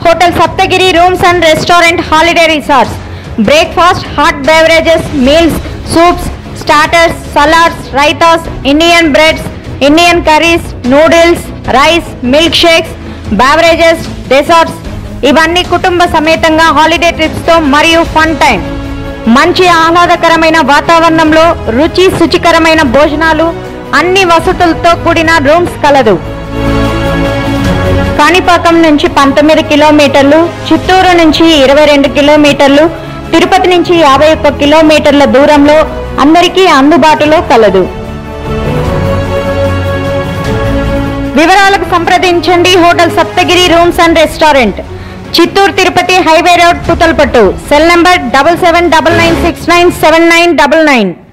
hotel Saptagiri rooms and restaurant holiday resorts breakfast hot beverages meals soups starters salads raitas Indian breads Indian curries noodles rice milk shakes beverages desserts ఇవన్నీ కుటుంబ సమేతంగా holiday trips తో మరియు fun time మంచి ఆహ్లాదకరమైన వాతావరణంలో రుచి శుచికరమైన భోజనాలు అన్ని వసతులతో కూడిన రూమ్స్ కలదు కాణిపాకం నుంచి పంతొమ్మిది కిలోమీటర్లు చిత్తూరు నుంచి ఇరవై రెండు కిలోమీటర్లు తిరుపతి నుంచి యాభై ఒక్క కిలోమీటర్ల దూరంలో అందరికీ అందుబాటులో కలదు వివరాలకు సంప్రదించండి hotel Saptagiri rooms and restaurant Chittoor Tirupati highway road Puthalapattu cell number double seven double nine six nine seven nine double nine